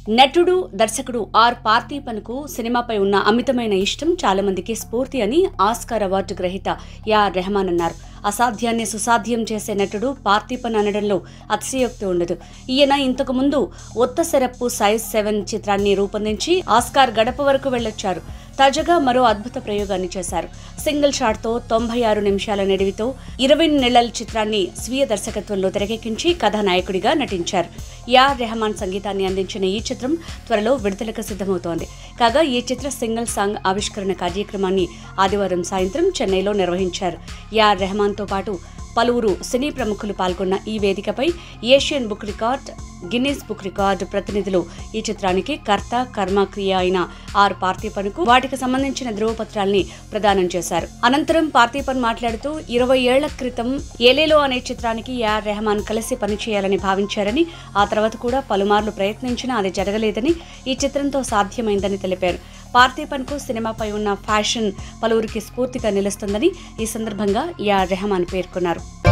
నటుడు దర్శకుడు ఆర్ పార్థీపన్కు సినిమాపై ఉన్న అమితమైన ఇష్టం చాలా మందికి స్ఫూర్తి అని ఆస్కార్ అవార్డు గ్రహీత యార్ రెహమాన్ అన్నారు అసాధ్యాన్ని సుసాధ్యం చేసే నటుడు పార్థీపన్ అనడంలో అతిశయోక్తి ఉండదు ఈయన ఇంతకు ముందు ఒత్త సెరప్పు సైజ్ సెవెన్ చిత్రాన్ని రూపొందించి ఆస్కార్ గడప వరకు వెళ్ళొచ్చారు తాజాగా మరో అద్భుత ప్రయోగాన్ని చేశారు సింగిల్ షాట్తో తొంభై ఆరు నిమిషాల నిడివితో ఇరవై నెలల చిత్రాన్ని స్వీయ దర్శకత్వంలో తెరకెక్కించి కథానాయకుడిగా నటించారు యార్ రెహమాన్ సంగీతాన్ని అందించిన ఈ చిత్రం త్వరలో విడుదలకు సిద్ధమవుతోంది కాగా ఈ చిత్ర సింగిల్ సాంగ్ ఆవిష్కరణ కార్యక్రమాన్ని ఆదివారం సాయంత్రం చెన్నైలో నిర్వహించారు యార్ రెహమాన్తో పాటు పలువురు సినీ ప్రముఖులు పాల్గొన్న ఈ వేదికపై Asian book record Guinness book record ప్రతినిధులు ఈ చిత్రానికి కర్త కర్మ క్రియ అయిన ఆర్ పార్థిపన్కు వాటికి సంబంధించిన ధృవపత్రాల్ని ప్రదానం చేశారు అనంతరం పార్థిపన్ మాట్లాడుతూ ఇరవై ఏళ్ల క్రితం ఏలేలో అనే చిత్రానికి ఏఆర్ రెహమాన్ కలిసి పనిచేయాలని భావించారని ఆ తర్వాత కూడా పలుమార్లు ప్రయత్నించినా అది జరగలేదని ఈ చిత్రంతో సాధ్యమైందని తెలిపారు పార్థిపన్కు సినిమాపై ఉన్న ఫ్యాషన్ పలువురికి స్ఫూర్తిగా నిలుస్తుందని ఈ సందర్భంగా ఏఆర్ రెహమాన్ పేర్కొన్నారు